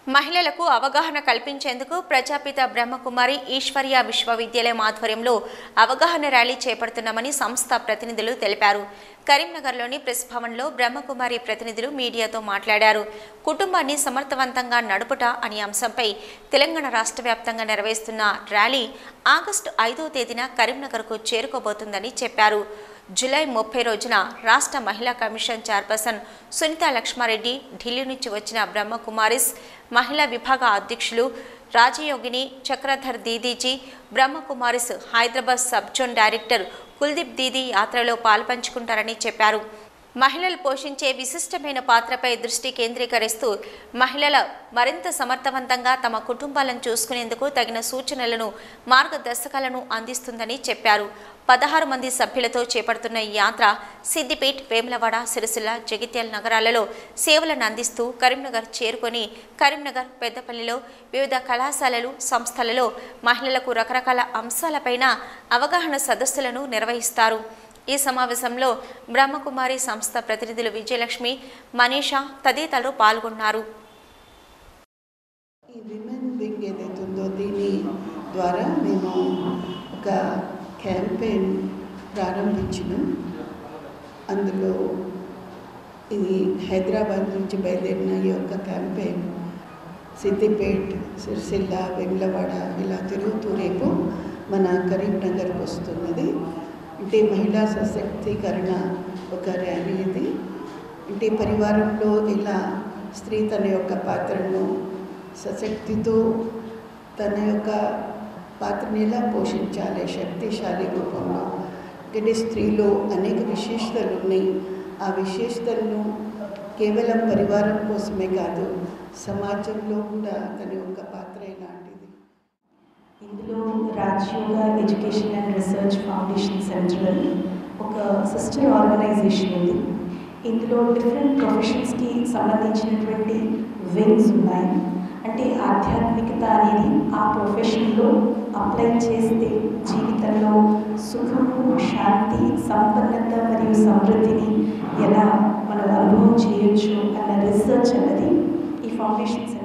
మహిళలకు అవగాహన కల్పించేందుకు ప్రజాపిత బ్రహ్మకుమారి ఈశ్వర్య విశ్వవిద్యాలయం ఆధ్వర్యంలో అవగాహన ర్యాలీ చేపడుతున్నామని సంస్థ ప్రతినిధులు తెలిపారు కరీంనగర్లోని ప్రెస్ భవన్లో బ్రహ్మకుమారి ప్రతినిధులు మీడియాతో మాట్లాడారు కుటుంబాన్ని సమర్థవంతంగా నడుపుట అనే అంశంపై తెలంగాణ రాష్ట్ర వ్యాప్తంగా నిర్వహిస్తున్న ర్యాలీ ఆగస్టు ఐదో తేదీన కరీంనగర్కు చేరుకోబోతుందని చెప్పారు జూలై ముప్పై రోజున రాష్ట్ర మహిళా కమిషన్ చైర్పర్సన్ సునీత లక్ష్మారెడ్డి ఢిల్లీ నుంచి వచ్చిన బ్రహ్మకుమారిస్ మహిళా విభాగ అధ్యక్షులు Rajyogini Chakradhar Didiji Brahma Kumaris Hyderabad sub zone director Kuldeep Didi యాత్రలో పాల్పంచుకుంటారని చెప్పారు మహిళలు పోషించే విశిష్టమైన పాత్రపై దృష్టి కేంద్రీకరిస్తూ మహిళల మరింత సమర్థవంతంగా తమ కుటుంబాలను చూసుకునేందుకు తగిన సూచనలను మార్గదర్శకాలను అందిస్తుందని చెప్పారు పదహారు మంది సభ్యులతో చేపడుతున్న ఈ యాత్ర సిద్దిపేట్ వేములవాడ సిరిసిల్ల జగిత్యాల నగరాలలో సేవలను అందిస్తూ కరీంనగర్ చేరుకొని కరీంనగర్ పెద్దపల్లిలో వివిధ కళాశాలలు సంస్థలలో మహిళలకు రకరకాల అంశాలపైన అవగాహన సదస్సులను నిర్వహిస్తారు ఈ సమావేశంలో బ్రహ్మకుమారి సంస్థ ప్రతినిధులు విజయలక్ష్మి మనీషా తదితరులు పాల్గొన్నారు ఈ విమెన్ వింగ్ ఏదైతే ఉందో దీని ద్వారా మేము ఒక క్యాంపెయిన్ ప్రారంభించినాం అందులో ఇది హైదరాబాద్ నుంచి బయలుదేరిన ఈ యొక్క క్యాంపెయిన్ సిద్దిపేట్ సిరిసిల్ల వెమ్లవాడ ఇలా తిరుగుతూ రేపు మన కరీంనగర్కి వస్తున్నది అంటే మహిళా సశక్తీకరణ ఒక ర్యాలీ ఇది అంటే పరివారంలో ఇలా స్త్రీ తన యొక్క పాత్రను సశక్తితో తన యొక్క పాత్రని ఎలా పోషించాలి శక్తిశాలి రూపంలో ఎందుకంటే స్త్రీలో అనేక విశేషతలు ఉన్నాయి ఆ విశేషతలను కేవలం పరివారం కోసమే కాదు సమాజంలో కూడా తన యొక్క పాత్ర ఎలాంటిది ఇందులో Rajyoga education and research foundation central ఒక సిస్టర్ ఆర్గనైజేషన్ ఉంది ఇందులో డిఫరెంట్ ప్రొఫెషన్స్కి సంబంధించినటువంటి వింగ్స్ ఉన్నాయి అంటే ఆధ్యాత్మికత అనేది ఆ ప్రొఫెషన్లో అప్లై చేస్తే జీవితంలో సుఖము శాంతి సంపన్నత మరియు సమృద్ధిని ఎలా మనం అనుభవం చేయొచ్చు అన్న రీసెర్చ్ అన్నది ఈ ఫౌండేషన్